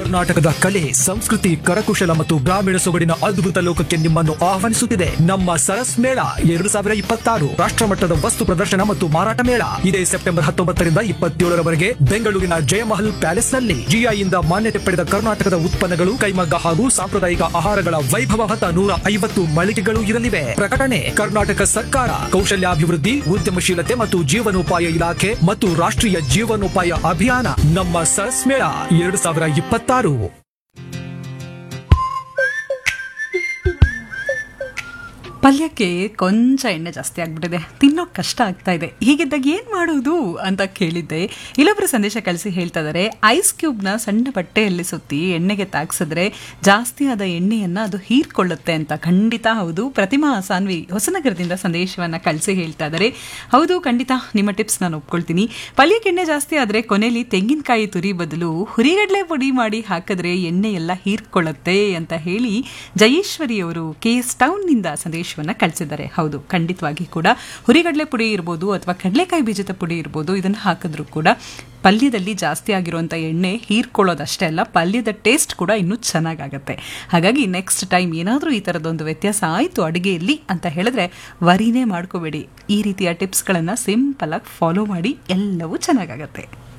ಕರ್ನಾಟಕದ ಕಲೆ ಸಂಸ್ಕೃತಿ ಕರಕುಶಲ ಮತ್ತು ಗ್ರಾಮೀಣ ಸೊಗಡಿನ ಅದ್ಭುತ ಲೋಕಕ್ಕೆ ನಿಮ್ಮನ್ನು ಆಹ್ವಾನಿಸುತ್ತಿದೆ ನಮ್ಮ ಸರಸ್ ಮೇಳ ಎರಡು ಸಾವಿರ ಇಪ್ಪತ್ತಾರು ರಾಷ್ಟ್ರಮಟ್ಟದ ವಸ್ತು ಪ್ರದರ್ಶನ ಮತ್ತು ಮಾರಾಟ ಮೇಳ ಇದೇ ಸೆಪ್ಟೆಂಬರ್ ಹತ್ತೊಂಬತ್ತರಿಂದ ಇಪ್ಪತ್ತೇಳರವರೆಗೆ ಬೆಂಗಳೂರಿನ ಜಯಮಹಲ್ ಪ್ಯಾಲೇಸ್ ನಲ್ಲಿ ಜಿಐಯಿಂದ ಮಾನ್ಯತೆ ಪಡೆದ ಕರ್ನಾಟಕದ ಉತ್ಪನ್ನಗಳು ಕೈಮಗ್ಗ ಹಾಗೂ ಸಾಂಪ್ರದಾಯಿಕ ಆಹಾರಗಳ ವೈಭವ ಹೊತ್ತ ನೂರ ಐವತ್ತು ಮಳಿಗೆಗಳು ಇರಲಿವೆ ಪ್ರಕಟಣೆ ಕರ್ನಾಟಕ ಸರ್ಕಾರ ಕೌಶಲ್ಯಾಭಿವೃದ್ಧಿ ಉದ್ಯಮಶೀಲತೆ ಮತ್ತು ಜೀವನೋಪಾಯ ಇಲಾಖೆ ಮತ್ತು ರಾಷ್ಟ್ರೀಯ ಜೀವನೋಪಾಯ ಅಭಿಯಾನ ನಮ್ಮ ಸರಸ್ ಮೇಳ ಎರಡು ಸಾವಿರ ಇಪ್ಪತ್ತಾರು ಪಲ್ಯಕ್ಕೆ ಕೊಂಚ ಎಣ್ಣೆ ಜಾಸ್ತಿ ಆಗ್ಬಿಟ್ಟಿದೆ ತಿನ್ನೋಕೆ ಕಷ್ಟ ಆಗ್ತಾ ಇದೆ ಹೀಗಿದ್ದಾಗ ಏನು ಮಾಡೋದು ಅಂತ ಕೇಳಿದ್ದೆ ಇಲ್ಲೊಬ್ರು ಸಂದೇಶ ಕಳಿಸಿ ಹೇಳ್ತಾ ಇದ್ದಾರೆ ಐಸ್ ಕ್ಯೂಬ್ನ ಸಣ್ಣ ಬಟ್ಟೆಯಲ್ಲಿ ಸುತ್ತಿ ಎಣ್ಣೆಗೆ ತಾಕ್ಸಿದ್ರೆ ಜಾಸ್ತಿ ಆದ ಎಣ್ಣೆಯನ್ನು ಅದು ಹೀರ್ಕೊಳ್ಳುತ್ತೆ ಅಂತ ಖಂಡಿತ ಹೌದು ಪ್ರತಿಮಾ ಸಾನ್ವಿ ಹೊಸನಗರದಿಂದ ಸಂದೇಶವನ್ನು ಕಳಿಸಿ ಹೇಳ್ತಾ ಇದ್ದಾರೆ ಹೌದು ಖಂಡಿತ ನಿಮ್ಮ ಟಿಪ್ಸ್ ನಾನು ಒಪ್ಕೊಳ್ತೀನಿ ಪಲ್ಯಕ್ಕೆ ಎಣ್ಣೆ ಜಾಸ್ತಿ ಆದರೆ ಕೊನೆಯಲ್ಲಿ ತೆಂಗಿನಕಾಯಿ ತುರಿ ಬದಲು ಹುರಿಗಡಲೆ ಪುಡಿ ಮಾಡಿ ಹಾಕಿದ್ರೆ ಎಣ್ಣೆ ಎಲ್ಲ ಹೀರ್ಕೊಳ್ಳುತ್ತೆ ಅಂತ ಹೇಳಿ ಜಯೇಶ್ವರಿ ಅವರು ಕೆ ಎಸ್ ಟೌನ್ನಿಂದ ಸಂದೇಶವನ್ನು ಕಳಿಸಿದ್ದಾರೆ ಹೌದು ಖಂಡಿತವಾಗಿ ಕೂಡ ಹುರಿಗಡಲೆ ಪುಡಿ ಇರ್ಬೋದು ಅಥವಾ ಕಡಲೆಕಾಯಿ ಬೀಜದ ಪುಡಿ ಇರ್ಬೋದು ಇದನ್ನು ಹಾಕಿದ್ರೂ ಕೂಡ ಪಲ್ಯದಲ್ಲಿ ಜಾಸ್ತಿ ಆಗಿರುವಂಥ ಎಣ್ಣೆ ಹೀರ್ಕೊಳ್ಳೋದಷ್ಟೇ ಅಲ್ಲ ಪಲ್ಯದ ಟೇಸ್ಟ್ ಕೂಡ ಇನ್ನೂ ಚೆನ್ನಾಗಾಗತ್ತೆ ಹಾಗಾಗಿ ನೆಕ್ಸ್ಟ್ ಟೈಮ್ ಏನಾದರೂ ಈ ಥರದೊಂದು ವ್ಯತ್ಯಾಸ ಆಯಿತು ಅಡುಗೆಯಲ್ಲಿ ಅಂತ ಹೇಳಿದ್ರೆ ವರಿನೇ ಮಾಡ್ಕೋಬೇಡಿ ಈ ರೀತಿಯ ಟಿಪ್ಸ್ಗಳನ್ನು ಸಿಂಪಲಾಗಿ ಫಾಲೋ ಮಾಡಿ ಎಲ್ಲವೂ ಚೆನ್ನಾಗಾಗತ್ತೆ